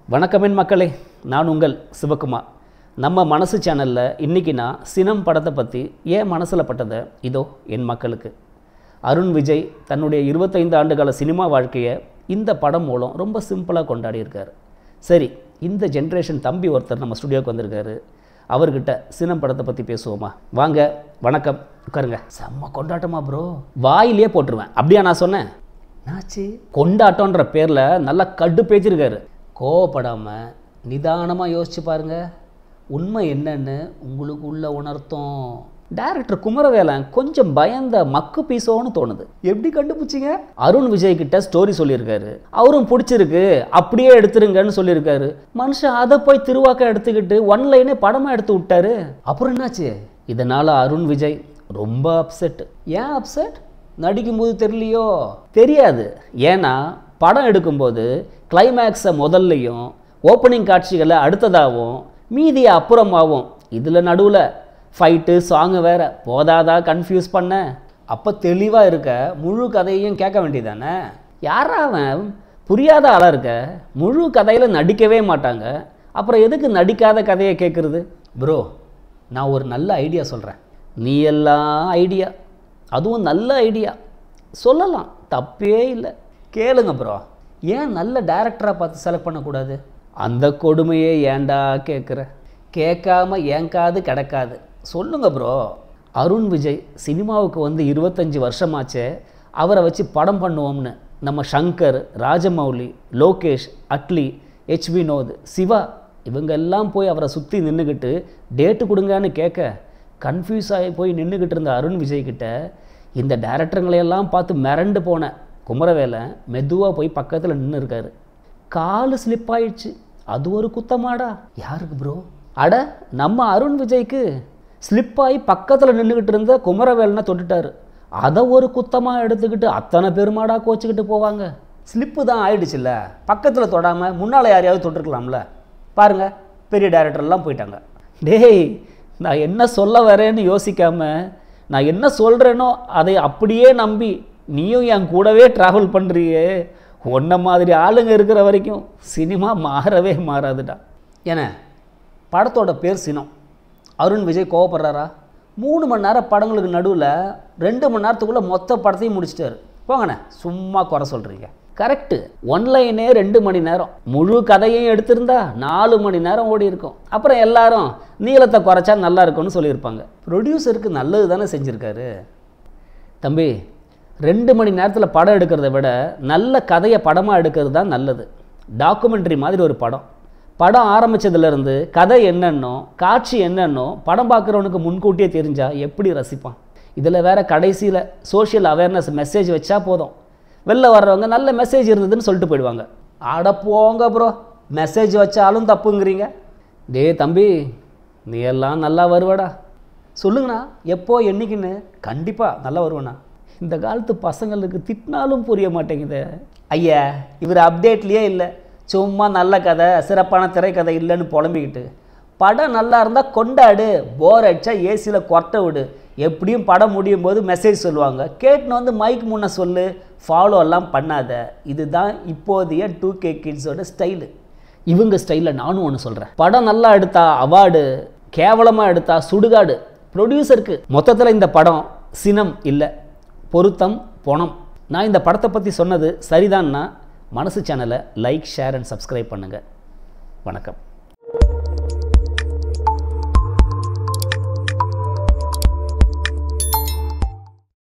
வணக்கமென் மக்களே நான் உங்கள் சிவகுமார் நம்ம மனசு சேனலில் இன்றைக்கி நான் சினம் படத்தை பற்றி ஏன் மனசில் பட்டதை இதோ என் மக்களுக்கு அருண் விஜய் தன்னுடைய இருபத்தைந்து ஆண்டுகால சினிமா வாழ்க்கையை இந்த படம் மூலம் ரொம்ப சிம்பிளாக கொண்டாடி இருக்காரு சரி இந்த ஜென்ரேஷன் தம்பி ஒருத்தர் நம்ம ஸ்டுடியோக்கு வந்திருக்காரு அவர்கிட்ட சினம் படத்தை பற்றி பேசுவோமா வாங்க வணக்கம் உட்காருங்க செம்ம கொண்டாட்டமா ப்ரோ வாயிலே போட்டுருவேன் அப்படியா நான் சொன்னேன் என்னாச்சு கொண்டாட்டம்ன்ற பேரில் நல்லா கடு பேச்சிருக்காரு கோவப்படாமல் நிதானமாக யோசிச்சு பாருங்க உண்மை என்னன்னு உங்களுக்கு உள்ள உணர்த்தும் டேரக்டர் குமரவேலன் கொஞ்சம் பயந்த மக்கு பீசோன்னு தோணுது எப்படி கண்டுபிடிச்சிங்க அருண் விஜய் கிட்ட ஸ்டோரி சொல்லியிருக்காரு அவரும் பிடிச்சிருக்கு அப்படியே எடுத்துருங்கன்னு சொல்லியிருக்காரு மனுஷன் அதை போய் திருவாக்க எடுத்துக்கிட்டு ஒன் லைனே படமாக எடுத்து விட்டாரு அப்புறம் என்னாச்சு இதனால் அருண் விஜய் ரொம்ப அப்செட் ஏன் அப்செட் நடிக்கும்போது தெரியலையோ தெரியாது ஏன்னா படம் எடுக்கும்போது கிளைமேக்ஸை முதல்லையும் ஓப்பனிங் காட்சிகளை அடுத்ததாகவும் மீதியை அப்புறமாகவும் இதில் நடுவில் ஃபைட்டு சாங்கு வேற போதாதா கன்ஃபியூஸ் பண்ண அப்போ தெளிவாக இருக்க முழு கதையையும் கேட்க வேண்டியதானே யாரா அவன் புரியாத ஆளாக இருக்க முழு கதையில் நடிக்கவே மாட்டாங்க அப்புறம் எதுக்கு நடிக்காத கதையை கேட்குறது ப்ரோ நான் ஒரு நல்ல ஐடியா சொல்கிறேன் நீ எல்லாம் ஐடியா அதுவும் நல்ல ஐடியா சொல்லலாம் தப்பே இல்லை கேளுங்க ப்ரோ ஏன் நல்ல டேரக்டராக பார்த்து செலக்ட் பண்ணக்கூடாது அந்த கொடுமையே ஏன்டா கேட்குற கேட்காம ஏங்காது கிடக்காது சொல்லுங்க ப்ரோ அருண் விஜய் சினிமாவுக்கு வந்து இருபத்தஞ்சி வருஷமாச்சே அவரை வச்சு படம் பண்ணுவோம்னு நம்ம சங்கர் ராஜமௌலி லோகேஷ் அட்லி ஹெச் வினோத் சிவா இவங்க எல்லாம் போய் அவரை சுற்றி நின்றுக்கிட்டு டேட்டு கொடுங்கன்னு கேட்க கன்ஃபியூஸ் ஆகி போய் நின்றுக்கிட்டு இருந்த அருண் விஜய் கிட்ட இந்த டேரக்டருங்களையெல்லாம் பார்த்து மிரண்டு போன குமரவேலன் மெதுவாக போய் பக்கத்தில் நின்று இருக்காரு காலு ஸ்லிப் ஆயிடுச்சு அது ஒரு குத்தமாடா யாருக்கு ப்ரோ அட நம்ம அருண் விஜய்க்கு ஸ்லிப் ஆகி பக்கத்தில் நின்றுக்கிட்டு இருந்த குமரவேலனை தொட்டுட்டாரு அதை ஒரு குத்தமாக எடுத்துக்கிட்டு அத்தனை பெருமாடா கோச்சிக்கிட்டு போவாங்க ஸ்லிப்பு தான் ஆயிடுச்சுல்ல பக்கத்தில் தொடாமல் முன்னால் யாரையாவது தொட்டிருக்கலாம்ல பாருங்க பெரிய டேரக்டர்லாம் போயிட்டாங்க டேய் நான் என்ன சொல்ல வரேன்னு யோசிக்காம நான் என்ன சொல்கிறேனோ அதை அப்படியே நம்பி நீயும் என் கூடவே ட்ராவல் பண்ணுறியே உன்ன மாதிரி ஆளுங்க இருக்கிற வரைக்கும் சினிமா மாறவே மாறாதுடா ஏன்னா படத்தோட பேர் சினம் அருண் விஜய் கோவப்படுறாரா மூணு மணி நேரம் படங்களுக்கு நடுவில் ரெண்டு மணி நேரத்துக்குள்ளே மொத்த படத்தையும் முடிச்சிட்டாரு போங்கண்ணே சும்மா குறை சொல்கிறீங்க கரெக்டு ஒன்லைனே ரெண்டு மணி நேரம் முழு கதையையும் எடுத்திருந்தா நாலு மணி நேரம் ஓடி இருக்கும் அப்புறம் எல்லாரும் நீளத்தை குறைச்சா நல்லா இருக்கும்னு சொல்லியிருப்பாங்க ப்ரொடியூசருக்கு நல்லது தானே செஞ்சுருக்காரு தம்பி ரெண்டு மணி நேரத்தில் படம் எடுக்கிறத விட நல்ல கதையை படமாக எடுக்கிறது தான் நல்லது டாக்குமெண்ட்ரி மாதிரி ஒரு படம் படம் ஆரம்பித்ததுலேருந்து கதை என்னன்னோ காட்சி என்னன்னோ படம் பார்க்குறவனுக்கு முன்கூட்டியே தெரிஞ்சால் எப்படி ரசிப்பான் இதில் வேற கடைசியில் சோஷியல் அவேர்னஸ் மெசேஜ் வச்சா போதும் வெளில வர்றவங்க நல்ல மெசேஜ் இருந்ததுன்னு சொல்லிட்டு போயிடுவாங்க அட போங்க ப்ரோ மெசேஜ் வச்சாலும் தப்புங்கிறீங்க டே தம்பி நீ எல்லாம் நல்லா வருவடா சொல்லுங்கண்ணா எப்போ என்னைக்குன்னு கண்டிப்பாக நல்லா வருவேண்ணா இந்த காலத்து பசங்களுக்கு திட்டினாலும் புரிய மாட்டேங்குது ஐயா இவர் அப்டேட்லேயே இல்லை சும்மா நல்ல கதை சிறப்பான திரைக்கதை இல்லைன்னு புலம்பிக்கிட்டு படம் நல்லா இருந்தால் கொண்டாடு போர் அடிச்சா ஏசியில் கொரட்டை விடு எப்படியும் படம் முடியும் போது மெசேஜ் சொல்லுவாங்க கேட்டுன்னு வந்து மைக் முன்ன சொல்லு ஃபாலோ எல்லாம் பண்ணாத இதுதான் இப்போதைய டூ கே கிட்ஸோட ஸ்டைலு இவங்க ஸ்டைலில் நானும் ஒன்று சொல்கிறேன் படம் நல்லா எடுத்தா அவார்டு கேவலமாக எடுத்தா சுடுகாடு ப்ரொடியூசருக்கு மொத்தத்தில் இந்த படம் சினம் இல்லை பொருத்தம் பொணம் நான் இந்த படத்தை பற்றி சொன்னது சரிதான்னா மனசு சேனலை லைக் ஷேர் அண்ட் சப்ஸ்கிரைப் பண்ணுங்கள் வணக்கம்